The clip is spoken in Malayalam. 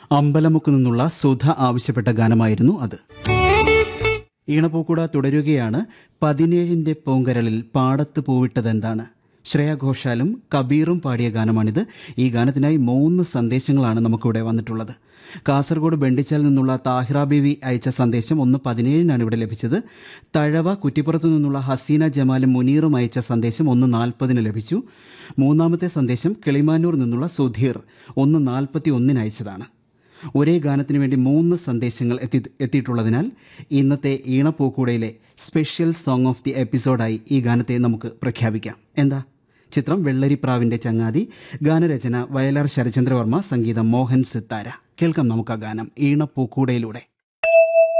അമ്പലമുക്ക് നിന്നുള്ള സുധ ആവശ്യപ്പെട്ട ഗാനമായിരുന്നു അത് ഈണപ്പൂക്കുട തുടരുകയാണ് പതിനേഴിന്റെ പൂങ്കരളിൽ പാടത്ത് പൂവിട്ടതെന്താണ് ശ്രേയ ഘോഷാലും കബീറും പാടിയ ഗാനമാണിത് ഈ ഗാനത്തിനായി മൂന്ന് സന്ദേശങ്ങളാണ് നമുക്കിവിടെ വന്നിട്ടുള്ളത് കാസർഗോഡ് ബെണ്ടിച്ചാൽ നിന്നുള്ള താഹിറ ബീവി അയച്ച സന്ദേശം ഒന്ന് പതിനേഴിനാണ് ഇവിടെ ലഭിച്ചത് തഴവ കുറ്റിപ്പുറത്തു നിന്നുള്ള ഹസീന ജമാലും മുനീറും അയച്ച സന്ദേശം ഒന്ന് നാൽപ്പതിന് ലഭിച്ചു മൂന്നാമത്തെ സന്ദേശം കിളിമാനൂർ നിന്നുള്ള സുധീർ ഒന്ന് നാൽപ്പത്തി ഒന്നിന് അയച്ചതാണ് ഒരേ ഗാനത്തിന് വേണ്ടി മൂന്ന് സന്ദേശങ്ങൾ എത്തി എത്തിയിട്ടുള്ളതിനാൽ ഇന്നത്തെ ഈണപ്പൂക്കൂടയിലെ സ്പെഷ്യൽ സോങ് ഓഫ് ദി എപ്പിസോഡായി ഈ ഗാനത്തെ നമുക്ക് പ്രഖ്യാപിക്കാം എന്താ ചിത്രം വെള്ളരിപ്രാവിന്റെ ചങ്ങാതി ഗാനരചന വയലാർ ശരചന്ദ്രവർമ്മ സംഗീതം മോഹൻ സിത്താര കേൾക്കാം നമുക്ക് ആ ഗാനം ഈണപ്പൂക്കൂടയിലൂടെ